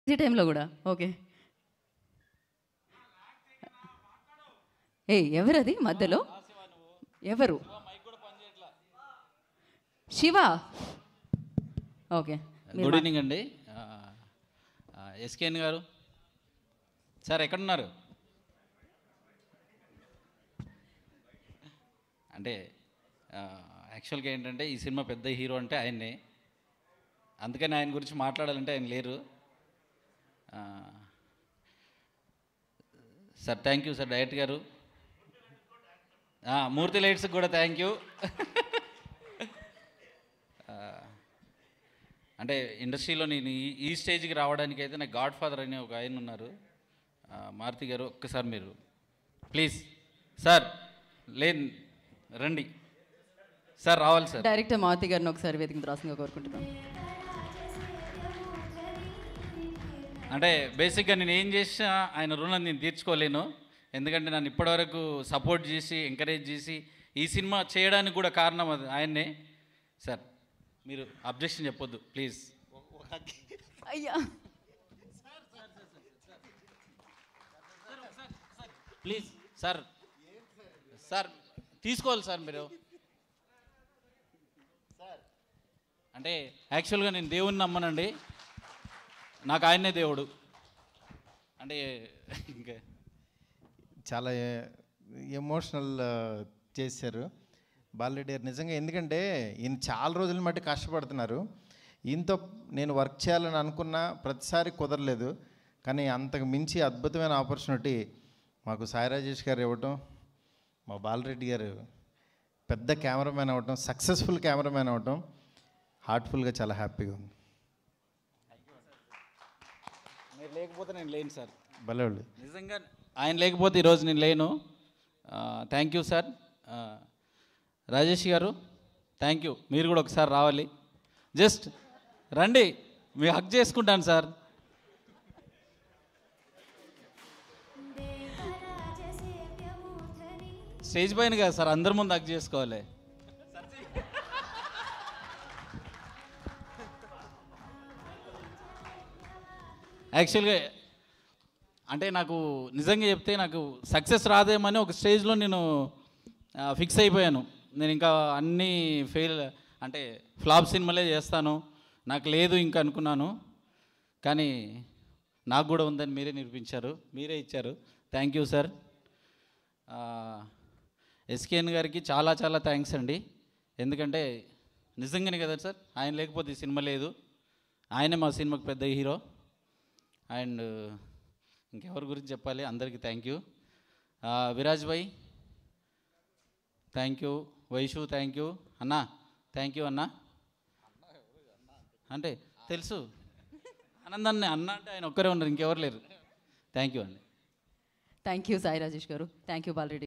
ఈ టైంలో కూడా ఓకే ఏ ఎవరది మధ్యలో ఎవరు శివ ఓకే మీరు గుడ్ ఈవినింగ్ అండి ఎస్కేఎన్ గారు సార్ ఎక్కడున్నారు అంటే యాక్చువల్గా ఏంటంటే ఈ సినిమా పెద్ద హీరో అంటే ఆయన్నే అందుకని ఆయన గురించి మాట్లాడాలంటే ఆయన లేరు ఆ, sir thank you sir direct గారు ఆ, మూర్తి లైట్స్కి కూడా థ్యాంక్ యూ అంటే ఇండస్ట్రీలో నేను ఈ- ఈ స్టేజ్కి రావడానికి అయితే నాకు గాడ్ ఫాదర్ అనే ఒక ఆయన ఉన్నారు ఆ, మారుతి గారు ఒక్కసారి మీరు ప్లీజ్ సార్ లేదు రండి సార్ రావాలి సార్ డైరెక్టర్ మారుతి గారిని ఒకసారి వేదిక రాసిందిగా కోరుకుంటున్నాను అంటే బేసిక్గా నేను ఏం చేసినా ఆయన రుణం నేను తీర్చుకోలేను ఎందుకంటే నన్ను ఇప్పటివరకు సపోర్ట్ చేసి ఎంకరేజ్ చేసి ఈ సినిమా చేయడానికి కూడా కారణం అది ఆయన్నే సార్ మీరు అబ్జెక్షన్ చెప్పొద్దు ప్లీజ్ అయ్యా ప్లీజ్ సార్ సార్ తీసుకోవాలి సార్ మీరు అంటే యాక్చువల్గా నేను దేవుణ్ణి నమ్మనండి నాకు ఆయనే దేవుడు అంటే ఇంకా చాలా ఎమోషనల్ చేశారు బాలరెడ్డి గారు నిజంగా ఎందుకంటే ఈయన చాలా రోజుల మట్టి కష్టపడుతున్నారు ఈయనతో నేను వర్క్ చేయాలని అనుకున్న ప్రతిసారి కుదరలేదు కానీ అంతకు మించి అద్భుతమైన ఆపర్చునిటీ మాకు సాయి రాజేష్ గారు ఇవ్వటం మా బాలరెడ్డి గారు పెద్ద కెమెరామ్యాన్ అవ్వటం సక్సెస్ఫుల్ కెమెరామ్యాన్ అవ్వటం హార్ట్ఫుల్గా చాలా హ్యాపీగా ఉంది మీరు లేకపోతే నేను లేను సార్ భలేవాళ్ళు నిజంగా ఆయన లేకపోతే ఈరోజు నేను లేను థ్యాంక్ యూ సార్ రాజేష్ గారు థ్యాంక్ యూ మీరు కూడా ఒకసారి రావాలి జస్ట్ రండి మీ హక్ చేసుకుంటాను సార్ స్టేజ్ పైన కదా సార్ అందరి ముందు హక్ చేసుకోవాలి యాక్చువల్గా అంటే నాకు నిజంగా చెప్తే నాకు సక్సెస్ రాదేమని ఒక స్టేజ్లో నేను ఫిక్స్ అయిపోయాను నేను ఇంకా అన్నీ ఫెయిల్ అంటే ఫ్లాప్ సినిమాలే చేస్తాను నాకు లేదు ఇంకా అనుకున్నాను కానీ నాకు కూడా ఉందని మీరే నిరూపించారు మీరే ఇచ్చారు థ్యాంక్ యూ సార్ ఎస్కేఎన్ గారికి చాలా చాలా థ్యాంక్స్ అండి ఎందుకంటే నిజంగానే కదా సార్ ఆయన లేకపోతే ఈ సినిమా లేదు ఆయనే మా సినిమాకి పెద్ద హీరో అండ్ ఇంకెవరి గురించి చెప్పాలి అందరికీ థ్యాంక్ యూ విరాజ్ భాయ్ thank you Vaishu thank you అన్నా థ్యాంక్ యూ అన్నా అంటే తెలుసు ఆనందాన్ని అన్న అంటే ఆయన ఒక్కరే ఉన్నారు ఇంకెవరు లేరు థ్యాంక్ యూ అండి థ్యాంక్ యూ సాయి రాజేష్ గారు థ్యాంక్ యూ బాలరెడ్డి